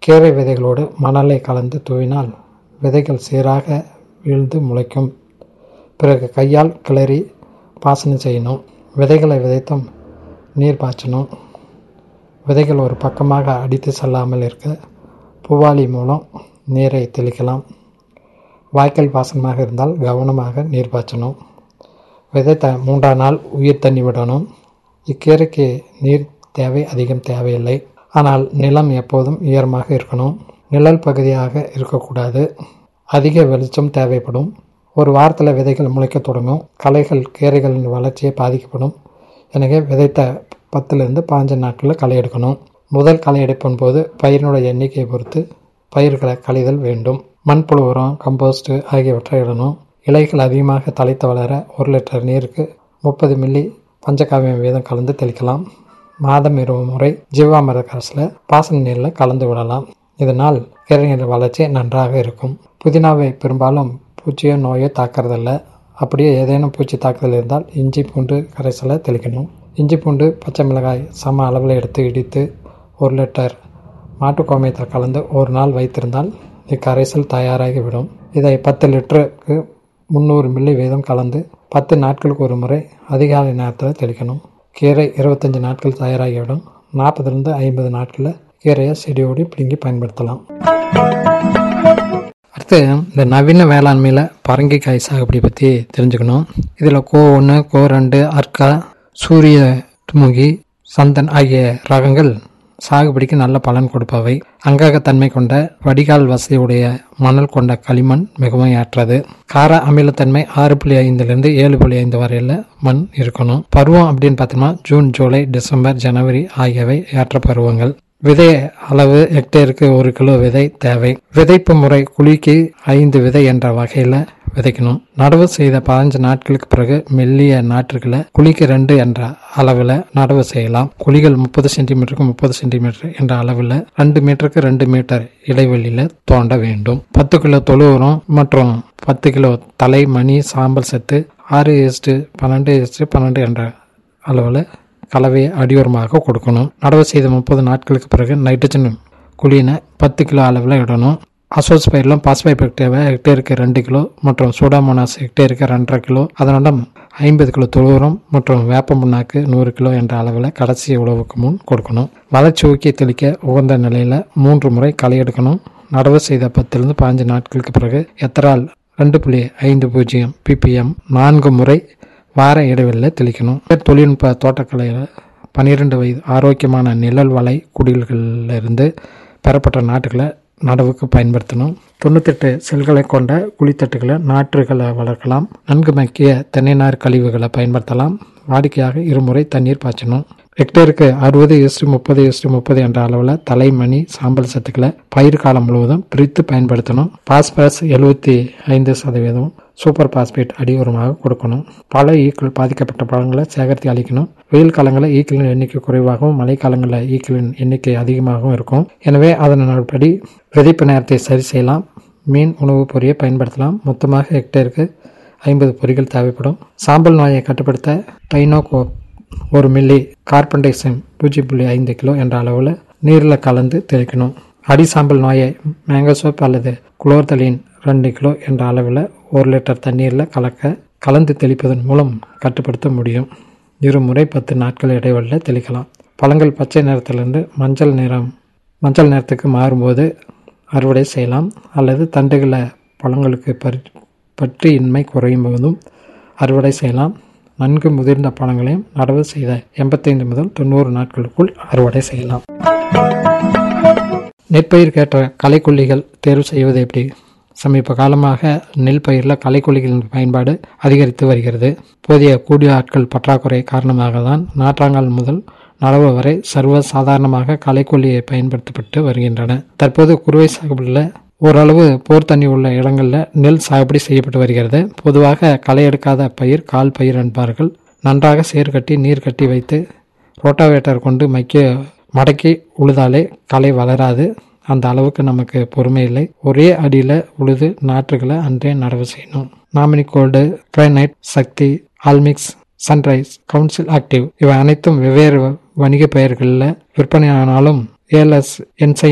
கீரை விதைகளோடு மணலை கலந்து தூவினால் விதைகள் சீராக வீழ்ந்து முளைக்கும் பிறகு கையால் கிளறி பாசனம் செய்யணும் விதைகளை விதைத்தும் நீர் பாய்ச்சணும் விதைகள் ஒரு பக்கமாக அடித்து செல்லாமல் இருக்க பூவாளி மூலம் நீரை தெளிக்கலாம் வாய்க்கால் பாசனமாக இருந்தால் கவனமாக நீர் பாய்ச்சணும் விதைத்த மூன்றாம் நாள் உயிர் தண்ணி விடணும் இக்கீரைக்கு நீர் தேவை அதிகம் தேவையில்லை ஆனால் நிலம் எப்போதும் ஈரமாக இருக்கணும் நிழல் பகுதியாக இருக்கக்கூடாது அதிக வெளிச்சம் தேவைப்படும் ஒரு வாரத்தில் விதைகள் முளைக்க தொடங்கும் களைகள் கீரைகளின் வளர்ச்சியை பாதிக்கப்படும் எனவே விதைத்த பத்துலேருந்து பாஞ்சு நாட்களில் களை எடுக்கணும் முதல் களை எடுப்பின் போது பயிரினுடைய எண்ணிக்கையை பொறுத்து பயிர்களை கழிதல் வேண்டும் மண்புழு உரம் கம்போஸ்ட் ஆகியவற்றை இடணும் இலைகள் அதிகமாக தலைத்து வளர ஒரு லிட்டர் நீருக்கு முப்பது மில்லி பஞ்சகாவியம் வீதம் கலந்து தெளிக்கலாம் மாதம் இருபது முறை ஜீவாமிர கரசில் பாசன நீரில் கலந்து விடலாம் இதனால் கீரைகளின் வளர்ச்சி நன்றாக இருக்கும் புதினாவை பெரும்பாலும் பூச்சியோ நோயோ தாக்குறதில்ல அப்படியே ஏதேனும் பூச்சி தாக்குதல் இருந்தால் இஞ்சி பூண்டு கரைசலை தெளிக்கணும் இஞ்சி பூண்டு பச்சை மிளகாய் சம அளவில் எடுத்து இடித்து ஒரு லிட்டர் மாட்டு கோமியத்தை கலந்து ஒரு நாள் வைத்திருந்தால் இக்கரைசல் தயாராகிவிடும் இதை பத்து லிட்டருக்கு முந்நூறு மில்லி வீதம் கலந்து பத்து நாட்களுக்கு ஒரு முறை அதிகாலை நேரத்தில் தெளிக்கணும் கீரை இருபத்தஞ்சி நாட்கள் தயாராகிவிடும் நாற்பதுலேருந்து ஐம்பது நாட்களில் கீரையை செடியோடு பிடுங்கி பயன்படுத்தலாம் அடுத்து இந்த நவீன வேளாண்மையில் பரங்கிக்காய் சாகுபடி பற்றி தெரிஞ்சுக்கணும் இதில் கோ ஒன்று கோ ரெண்டு அர்க்கா சூரிய முகி சந்தன் ஆகிய ரகங்கள் சாகுபடிக்கு நல்ல பலன் கொடுப்பவை அங்ககத்தன்மை கொண்ட வடிகால் வசதியுடைய மணல் கொண்ட களிமண் மிகவும் ஏற்றது கார அமிலத்தன்மை ஆறு புள்ளி ஐந்துலேருந்து ஏழு புள்ளி ஐந்து வரையில் மண் இருக்கணும் பருவம் அப்படின்னு பார்த்தோம்னா ஜூன் ஜூலை டிசம்பர் ஜனவரி ஆகியவை ஏற்ற பருவங்கள் விதை அளவு ஹெக்டேருக்கு ஒரு கிலோ விதை தேவை விதைப்பு முறை குழிக்கு ஐந்து விதை என்ற வகையில் விதைக்கணும் நடவு செய்த பதினஞ்சு நாட்களுக்கு பிறகு மெல்லிய நாற்றுகளை குழிக்கு ரெண்டு என்ற அளவில் நடவு செய்யலாம் குழிகள் முப்பது சென்டிமீட்டருக்கு முப்பது சென்டிமீட்டர் என்ற அளவில் ரெண்டு மீட்டருக்கு ரெண்டு மீட்டர் இடைவெளியில் தோண்ட வேண்டும் பத்து கிலோ தொழு உரம் மற்றும் பத்து கிலோ தலை மணி சாம்பல் சத்து ஆறு எஸ்டு பன்னெண்டு எஸ்டு பன்னெண்டு என்ற அளவில் கலவையை அடியோரமாக கொடுக்கணும் நடவு செய்த முப்பது நாட்களுக்கு பிறகு நைட்ரஜன் குழியினை பத்து கிலோ அளவில் இடணும் அசோஸ் பயிரிலும் பாஸ்பைபெக்டேவை ஹெக்டேருக்கு ரெண்டு கிலோ மற்றும் சூடாமோனாஸ் ஹெக்டேருக்கு ரெண்டரை கிலோ அதனுடன் ஐம்பது கிலோ தொழுவுரம் மற்றும் வேப்ப புண்ணாக்கு நூறு கிலோ என்ற அளவில் கடைசி உழவுக்கு முன் கொடுக்கணும் வளர்ச்சி ஊக்கி தெளிக்க உகந்த நிலையில் மூன்று முறை களை எடுக்கணும் நடவு செய்த பத்திலிருந்து பாஞ்சு நாட்களுக்கு பிறகு எத்தரால் ரெண்டு புள்ளி ஐந்து பூஜ்ஜியம் பிபிஎம் நான்கு முறை வார இடைவெளியில் தெளிக்கணும் தொழில்நுட்ப தோட்டக்கலையில் பன்னிரெண்டு வயது ஆரோக்கியமான நிழல் வலை குடில்களிலிருந்து பெறப்பட்ட நாட்டுகளை நடவுக்கு பயன்படுத்தணும் தொண்ணூத்தெட்டு செல்களை கொண்ட குழித்தட்டுகளை நாற்றுகளை வளர்க்கலாம் நன்கு மக்கிய தென்னை நார் கழிவுகளை பயன்படுத்தலாம் வாடிக்கையாக இருமுறை தண்ணீர் பாய்ச்சணும் ஹெக்டேருக்கு அறுபது எஸ்டு முப்பது எஸ்டு முப்பது என்ற அளவில் தலைமணி சாம்பல் சத்துக்களை பயிர் காலம் முழுவதும் பிரித்து பயன்படுத்தணும் பாஸ்பரஸ் எழுபத்தி ஐந்து சதவீதம் சூப்பர் பாஸ்பேட் அடியுரமாக கொடுக்கணும் பல ஈக்கள் பாதிக்கப்பட்ட பழங்களை சேகரித்து அளிக்கணும் வெயில் காலங்களில் ஈக்களின் எண்ணிக்கை குறைவாகவும் மழைக்காலங்களில் ஈக்களின் எண்ணிக்கை அதிகமாகவும் இருக்கும் எனவே அதன்படி விதைப்பு நேரத்தை சரி செய்யலாம் மீன் உணவுப் பொறியை பயன்படுத்தலாம் மொத்தமாக ஹெக்டேருக்கு ஐம்பது பொறிகள் தேவைப்படும் சாம்பல் நோயை கட்டுப்படுத்த டைனோகோ ஒரு மில்லி கார்பன் டை ஆக்சைடு பூஜ்ஜியம் புள்ளி ஐந்து கிலோ என்ற அளவில் நீரில் கலந்து தெளிக்கணும் அடி சாம்பல் நோயை மேங்கோ சோப் அல்லது குளோர்தலின் ரெண்டு கிலோ என்ற அளவில் ஒரு லிட்டர் தண்ணீரில் கலக்க கலந்து தெளிப்பதன் மூலம் கட்டுப்படுத்த முடியும் இருமுறை பத்து நாட்கள் இடைவெளியில் தெளிக்கலாம் பழங்கள் பச்சை நிறத்திலிருந்து மஞ்சள் நிறம் மஞ்சள் நிறத்துக்கு மாறும்போது அறுவடை செய்யலாம் அல்லது தண்டுகளை பழங்களுக்கு பறி பற்றி இன்மை குறையும் போதும் அறுவடை செய்யலாம் நன்கு முதிர்ந்த பழங்களையும் நடவு செய்த எண்பத்தைந்து முதல் தொண்ணூறு நாட்களுக்குள் அறுவடை செய்யலாம் நெற்பயிர்க்கேற்ற களைக்கொல்லிகள் தேர்வு செய்வது எப்படி சமீப காலமாக நெல் பயிரில் களைக்கொல்லிகளின் பயன்பாடு அதிகரித்து வருகிறது போதிய கூடிய ஆட்கள் பற்றாக்குறை காரணமாக தான் நாற்றாங்கால் முதல் நடவு வரை சர்வ சாதாரணமாக களைக்கொல்லியை பயன்படுத்தப்பட்டு வருகின்றன தற்போது குறுவை சாகுபடியில் ஓரளவு போர் தண்ணி உள்ள இடங்களில் நெல் சாகுபடி செய்யப்பட்டு வருகிறது பொதுவாக களை எடுக்காத பயிர் கால் பயிர் என்பார்கள் நன்றாக சேர் கட்டி நீர் கட்டி வைத்து ரோட்டாவேட்டர் கொண்டு மைக்க மடக்கி உழுதாலே களை வளராது அந்த அளவுக்கு நமக்கு பொறுமை இல்லை ஒரே அடியில் உழுது நாற்றுகளை அன்றே நடவு செய்யணும் nominee gold granite Sakthi all mix sunrise council active இவை அனைத்தும் வெவ்வேறு வணிக பெயர்களில் விற்பனையானாலும் ஏஎல்எஸ் என்சை